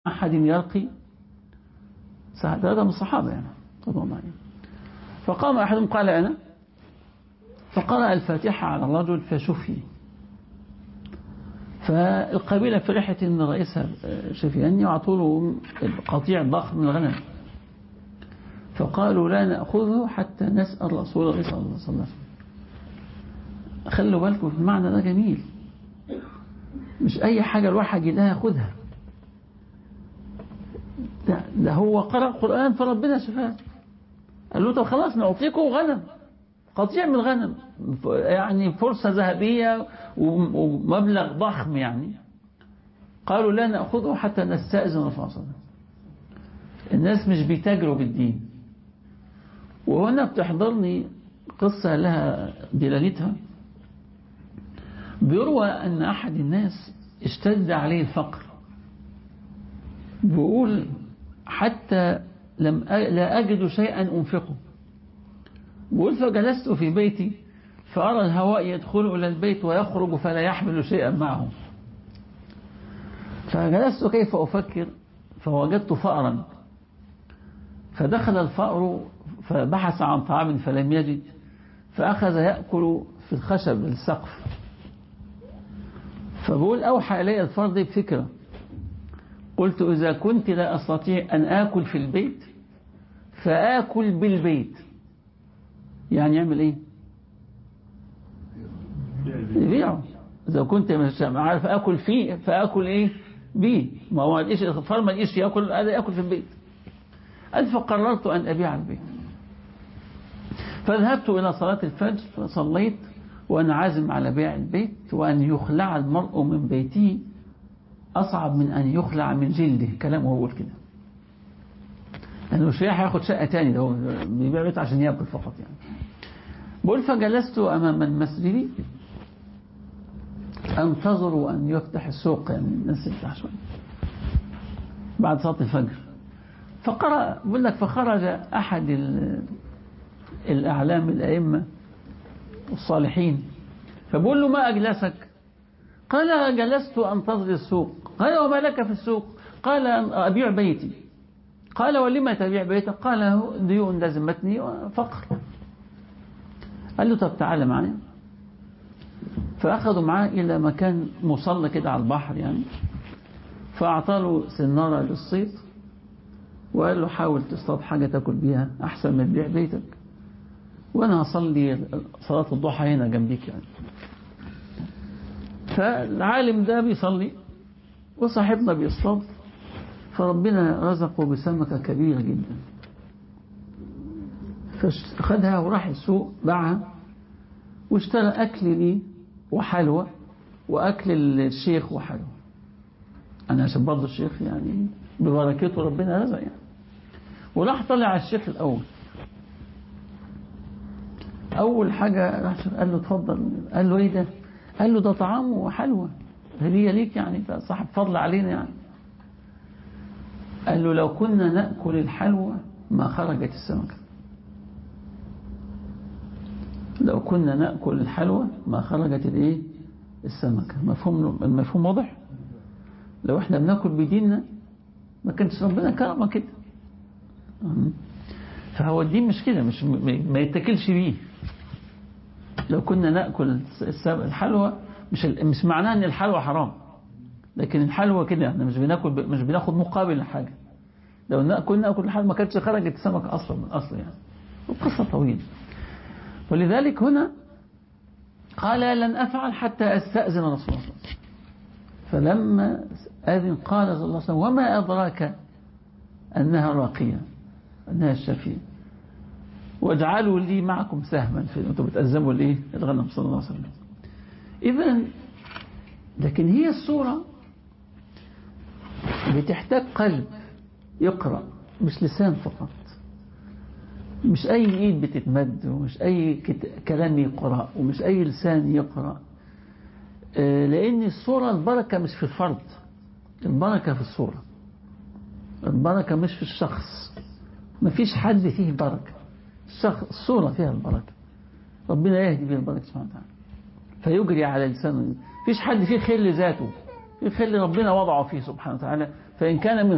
أحد يرقي هذا من الصحابة يعني رضي الله عنهم فقام أحدهم قال أنا فقرأ الفاتحة على الرجل فشفي فالقبيلة فرحت أن رئيسها شفياني وعطوا له قطيع ضخم من الغنم فقالوا لا نأخذه حتى نسأل رسول الله صلى الله عليه وسلم خلوا بالكم في المعنى ده جميل مش أي حاجة الواحد يلاقيها ياخدها ده, ده هو قرأ قرآن فربنا شفاه قال له طب خلاص نعطيكم غنم قطيع من الغنم يعني فرصة ذهبية ومبلغ ضخم يعني قالوا لا نأخذه حتى نستأذن رسول الله صلى الله عليه وسلم الناس مش بيتاجروا بالدين وهنا بتحضرني قصة لها دلالتها بيروى أن أحد الناس اشتد عليه الفقر بيقول حتى لم لا أجد شيئا أنفقه بيقول فجلست في بيتي فأرى الهواء يدخل إلى البيت ويخرج فلا يحمل شيئا معه فجلست كيف أفكر فوجدت فأرا فدخل الفأر فبحث عن طعام فلم يجد فأخذ يأكل في الخشب السقف فبقول أوحى إلي الفرد بفكرة قلت إذا كنت لا أستطيع أن آكل في البيت فآكل بالبيت يعني يعمل إيه يبيعه إذا كنت مش عارف آكل فيه فآكل إيه بيه ما هو إيش الفرد ما إيش يأكل هذا يأكل في البيت قال فقررت أن أبيع البيت فذهبت إلى صلاة الفجر فصليت وأنا عازم على بيع البيت وأن يخلع المرء من بيته أصعب من أن يخلع من جلده كلامه هو كده لأنه مش هياخد شقة تاني ده هو بيبيع بيت عشان يأكل فقط يعني بقول فجلست أمام المسجد أنتظر أن يفتح السوق يعني الناس يفتح شوية بعد صلاة الفجر فقرأ بقول لك فخرج أحد الأعلام الأئمة الصالحين فبقول له ما أجلسك قال جلست أنتظر السوق قال وما لك في السوق قال أبيع بيتي قال ولما تبيع بيتك قال ديون لازمتني وفقر قال له طب تعالى معايا فأخذوا معاه إلى مكان مصلى كده على البحر يعني فأعطى له سنارة للصيد وقال له حاول تصطاد حاجة تاكل بيها أحسن ما تبيع بيتك وأنا هصلي صلاة الضحى هنا جنبيك يعني فالعالم ده بيصلي وصاحبنا بيصطاد فربنا رزقه بسمكة كبيرة جدا فخدها وراح السوق باعها واشترى أكل لي وحلوى وأكل الشيخ وحلوى أنا عشان برضه الشيخ يعني ببركته ربنا رزق يعني وراح طلع على الشيخ الأول أول حاجة راح قال له اتفضل قال له إيه ده قال له ده طعام وحلوى هدية ليك يعني صاحب فضل علينا يعني قال له لو كنا نأكل الحلوى ما خرجت السمكة لو كنا نأكل الحلوى ما خرجت الايه السمكة مفهوم المفهوم واضح لو احنا بناكل بديننا ما كانش ربنا كرمه كده فهو الدين مش كده مش ما يتاكلش بيه لو كنا ناكل الحلوى مش مش معناه ان الحلوى حرام لكن الحلوى كده احنا مش بناكل مش بناخد مقابل لحاجه لو ناكل ناكل الحلوى ما كانتش خرجت السمك اصلا من اصل يعني القصه طويله ولذلك هنا قال لن افعل حتى استاذن رسول الله فلما اذن قال صلى الله عليه وسلم وما ادراك انها راقيه انها الشفيع واجعلوا لي معكم سهما في انتم بتأزموا الايه الغنم صلى الله عليه وسلم اذا لكن هي الصورة بتحتاج قلب يقرأ مش لسان فقط مش أي إيد بتتمد ومش أي كلام يقرأ ومش أي لسان يقرأ لأن الصورة البركة مش في الفرد البركة في الصورة البركة مش في الشخص مفيش حد فيه بركة الشخص الصورة فيها البركة ربنا يهدي بها البركة سبحانه وتعالى فيجري على لسانه فيش حد فيه خير لذاته في خير ربنا وضعه فيه سبحانه وتعالى فإن كان من